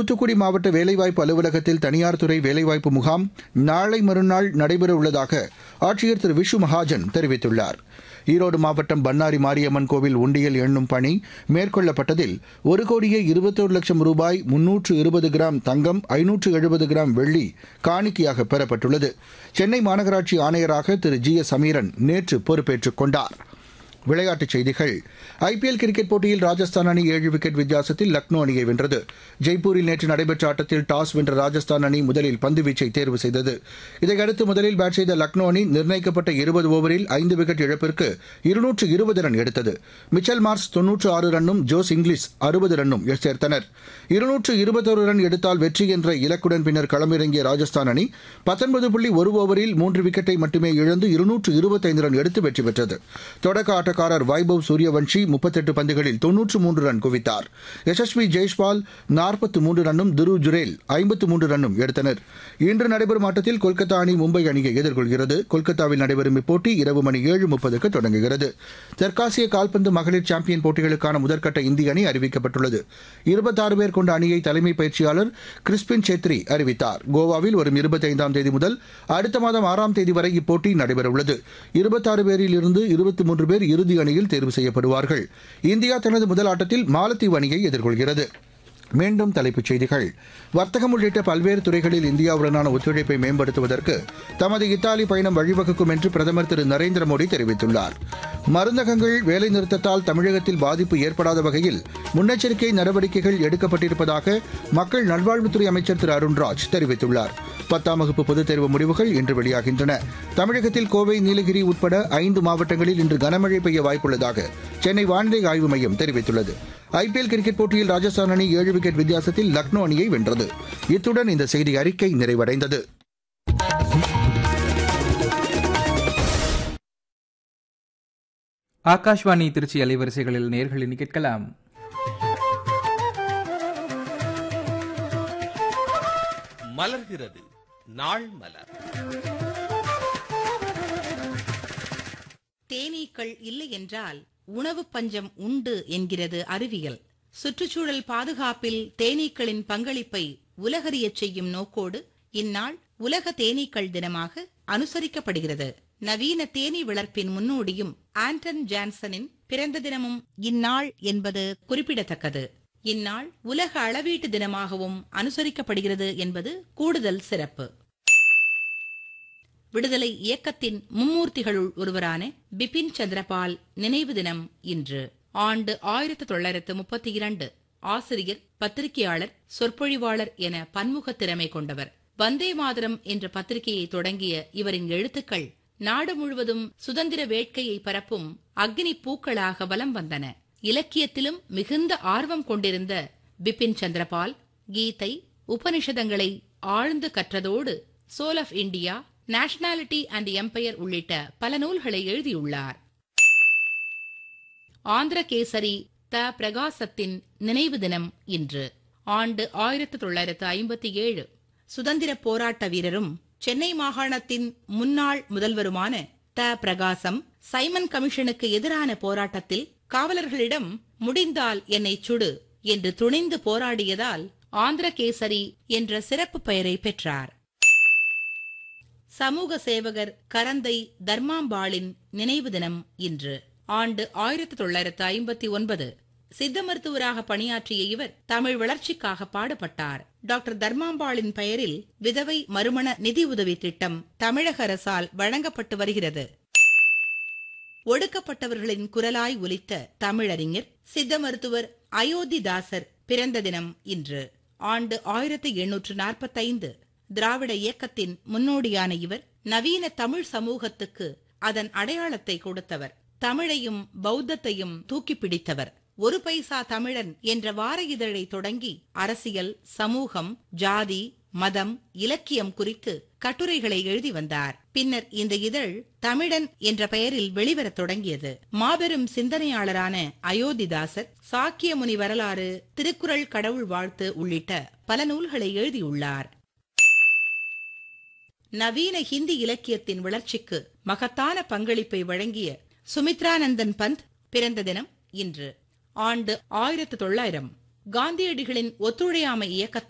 தூத்துக்குடி மாவட்ட வேலைவாய்ப்பு அலுவலகத்தில் தனியார் துறை வேலைவாய்ப்பு முகாம் நாளை மறுநாள் நடைபெற உள்ளதாக ஆட்சியர் திரு விஷு மகாஜன் தெரிவித்துள்ளார் ஈரோடு மாவட்டம் பண்ணாரி மாரியம்மன் கோவில் உண்டியல் எண்ணும் பணி மேற்கொள்ளப்பட்டதில் ஒரு கோடியே இருபத்தோரு லட்சம் ரூபாய் முன்னூற்று இருபது கிராம் தங்கம் ஐநூற்று எழுபது கிராம் வெள்ளி காணிக்கையாக பெறப்பட்டுள்ளது சென்னை மாநகராட்சி ஆணையராக திரு ஜி எஸ் சமீரன் நேற்று பொறுப்பேற்றுக் கொண்டார் விளையாட்டுச் செய்திகள் ஐபிஎல் கிரிக்கெட் போட்டியில் ராஜஸ்தான் அணி ஏழு விக்கெட் வித்தியாசத்தில் லக்னோ அணியை வென்றது ஜெய்ப்பூரில் நேற்று நடைபெற்ற ஆட்டத்தில் டாஸ் வென்ற ராஜஸ்தான் அணி முதலில் பந்துவீச்சை தேர்வு செய்தது இதையடுத்து முதலில் பேட் செய்த லக்னோ அணி நிர்ணயிக்கப்பட்ட இருபது ஓவரில் ஐந்து விக்கெட் இழப்பிற்கு இருநூற்று இருபது ரன் எடுத்தது மிச்சல் மார்ஸ் தொன்னூற்று ஆறு ரன்னும் ஜோஸ் இங்கிலீஷ் அறுபது ரன்னும் சேர்த்தனர் இருநூற்று இருபத்தொரு ரன் எடுத்தால் வெற்றி என்ற இலக்குடன் பின்னர் களமிறங்கிய ராஜஸ்தான் அணி பத்தொன்பது புள்ளி ஒரு ஓவரில் மூன்று விக்கெட்டை மட்டுமே இழந்து இருநூற்று இருபத்தைந்து ரன் எடுத்து வெற்றி பெற்றது தொடக்க ஆட்டக்காரர் வைபவ் சூரியவன்ஷி முப்பத்தெட்டு பந்துகளில் தொன்னூற்று மூன்று ரன் குவித்தார் யசஸ்வி ஜெய்ஷ்பால் நாற்பத்து மூன்று ரன்னும் துரு ஜுரேல் ஐம்பத்து மூன்று ரன்னும் எடுத்தனர் இன்று நடைபெறும் ஆட்டத்தில் கொல்கத்தா அணி மும்பை அணியை எதிர்கொள்கிறது கொல்கத்தாவில் நடைபெறும் இப்போட்டி இரவு மணி ஏழு முப்பதுக்கு தொடங்குகிறது தெற்காசிய கால்பந்து மகளிர் சாம்பியன் போட்டிகளுக்கான முதற்கட்ட இந்திய அணி அறிவிக்கப்பட்டுள்ளது இருபத்தாறு பேர் கொண்ட அணியை தலைமை பயிற்சியாளர் கிறிஸ்பின் சேத்ரி அறிவித்தார் கோவாவில் வரும் இருபத்தைந்தாம் தேதி முதல் அடுத்த மாதம் ஆறாம் தேதி வரை இப்போட்டி நடைபெறவுள்ளது இருபத்தாறு பேரில் இருந்து இருபத்தி மூன்று பேர் இறுதி அணியில் தேர்வு செய்யப்படுவார்கள் இந்தியா தனது முதல் ஆட்டத்தில் மாலத்தீவு அணியை எதிர்கொள்கிறது மீண்டும் தலைப்புச் செய்திகள் வர்த்தகம் உள்ளிட்ட பல்வேறு துறைகளில் இந்தியாவுடனான ஒத்துழைப்பை மேம்படுத்துவதற்கு தமது இத்தாலி பயணம் வழிவகுக்கும் என்று பிரதமர் திரு நரேந்திர மோடி தெரிவித்துள்ளார் மருந்தகங்கள் வேலைநிறுத்தத்தால் தமிழகத்தில் பாதிப்பு ஏற்படாத வகையில் முன்னெச்சரிக்கை நடவடிக்கைகள் எடுக்கப்பட்டிருப்பதாக மக்கள் நல்வாழ்வுத்துறை அமைச்சர் திரு அருண்ராஜ் தெரிவித்துள்ளார் பத்தாம் வகுப்பு பொதுத் தேர்வு முடிவுகள் இன்று வெளியாகின்றன தமிழகத்தில் கோவை நீலகிரி உட்பட ஐந்து மாவட்டங்களில் இன்று கனமழை பெய்ய வாய்ப்புள்ளதாக சென்னை வானிலை ஆய்வு மையம் தெரிவித்துள்ளது ஐபிஎல் கிரிக்கெட் போட்டியில் ராஜஸ்தான் அணி ஏழு விக்கெட் வித்தியாசத்தில் லக்னோ அணியை வென்றது இத்துடன் இந்த செய்தி அறிக்கை நிறைவடைந்தது ஆகாஷ்வாணி திருச்சி அலைவரிசைகளில் நேர்களில் கேட்கலாம் மலர்கிறது நாள் மலர் தேனீக்கள் இல்லை என்றால் உணவு பஞ்சம் உண்டு என்கிறது அறிவியல் சுற்றுச்சூழல் பாதுகாப்பில் தேனீக்களின் பங்களிப்பை உலகறியச் செய்யும் நோக்கோடு இந்நாள் உலக தேனீக்கள் தினமாக அனுசரிக்கப்படுகிறது நவீன தேனீ வளர்ப்பின் முன்னோடியும் ஆண்டன் ஜான்சனின் பிறந்த தினமும் இந்நாள் என்பது குறிப்பிடத்தக்கது இந்நாள் உலக அளவீட்டு தினமாகவும் அனுசரிக்கப்படுகிறது என்பது கூடுதல் சிறப்பு விடுதலை இயக்கத்தின் மும்மூர்த்திகளுள் ஒருவரான பிபின் சந்திரபால் நினைவு தினம் இன்று ஆண்டு ஆயிரத்தி தொள்ளாயிரத்து முப்பத்தி இரண்டு ஆசிரியர் பத்திரிகையாளர் சொற்பொழிவாளர் என பன்முக திறமை கொண்டவர் வந்தே மாதரம் என்ற பத்திரிகையை தொடங்கிய இவரின் எழுத்துக்கள் நாடு முழுவதும் சுதந்திர வேட்கையை பரப்பும் அக்னி பூக்களாக வலம் வந்தன இலக்கியத்திலும் மிகுந்த ஆர்வம் கொண்டிருந்த பிபின் சந்திரபால் கீதை உபனிஷதங்களை ஆழ்ந்து கற்றதோடு soul of India nationality and empire உள்ளிட்ட பல நூல்களை எழுதியுள்ளார் ஆந்திர கேசரி த பிரகாசத்தின் நினைவு தினம் இன்று ஆண்டு ஆயிரத்தி தொள்ளாயிரத்து ஐம்பத்தி ஏழு சுதந்திர போராட்ட வீரரும் சென்னை மாகாணத்தின் முன்னாள் முதல்வருமான த பிரகாசம் சைமன் கமிஷனுக்கு எதிரான போராட்டத்தில் காவலர்களிடம் முடிந்தால் என்னை சுடு என்று துணிந்து போராடியதால் ஆந்திர கேசரி என்ற சிறப்பு பெயரை பெற்றார் சமூக சேவகர் கரந்தை தர்மாம்பாளின் நினைவு தினம் இன்று ஆண்டு ஆயிரத்தி தொள்ளாயிரத்து ஐம்பத்தி ஒன்பது சித்த மருத்துவராக பணியாற்றிய இவர் தமிழ் வளர்ச்சிக்காக பாடுபட்டார் டாக்டர் தர்மாம்பாளின் பெயரில் விதவை மறுமண நிதி உதவி திட்டம் தமிழக அரசால் வழங்கப்பட்டு வருகிறது ஒடுக்கப்பட்டவர்களின் குரலாய் ஒலித்த தமிழறிஞர் சித்த மருத்துவர் அயோத்திதாசர் பிறந்த தினம் இன்று ஆண்டு ஆயிரத்தி எண்ணூற்று நாற்பத்தைந்து திராவிட இயக்கத்தின் முன்னோடியான இவர் நவீன தமிழ் சமூகத்துக்கு அதன் அடையாளத்தை கொடுத்தவர் தமிழையும் பௌத்தத்தையும் தூக்கி பிடித்தவர் ஒரு பைசா தமிழன் என்ற வார இதழை தொடங்கி அரசியல் சமூகம் ஜாதி மதம் இலக்கியம் குறித்து கட்டுரைகளை எழுதி வந்தார் பின்னர் இந்த இதழ் தமிழன் என்ற பெயரில் வெளிவரத் தொடங்கியது மாபெரும் சிந்தனையாளரான அயோத்திதாசர் சாக்கிய முனி வரலாறு திருக்குறள் கடவுள் வாழ்த்து உள்ளிட்ட பல நூல்களை எழுதியுள்ளார் நவீன ஹிந்தி இலக்கியத்தின் வளர்ச்சிக்கு மகத்தான பங்களிப்பை வழங்கிய சுமித்ரானந்தன் பந்த் பிறந்த தினம் இன்று ஆண்டு ஆயிரத்து தொள்ளாயிரம் காந்தியடிகளின் ஒத்துழையாமை இயக்கத்தால்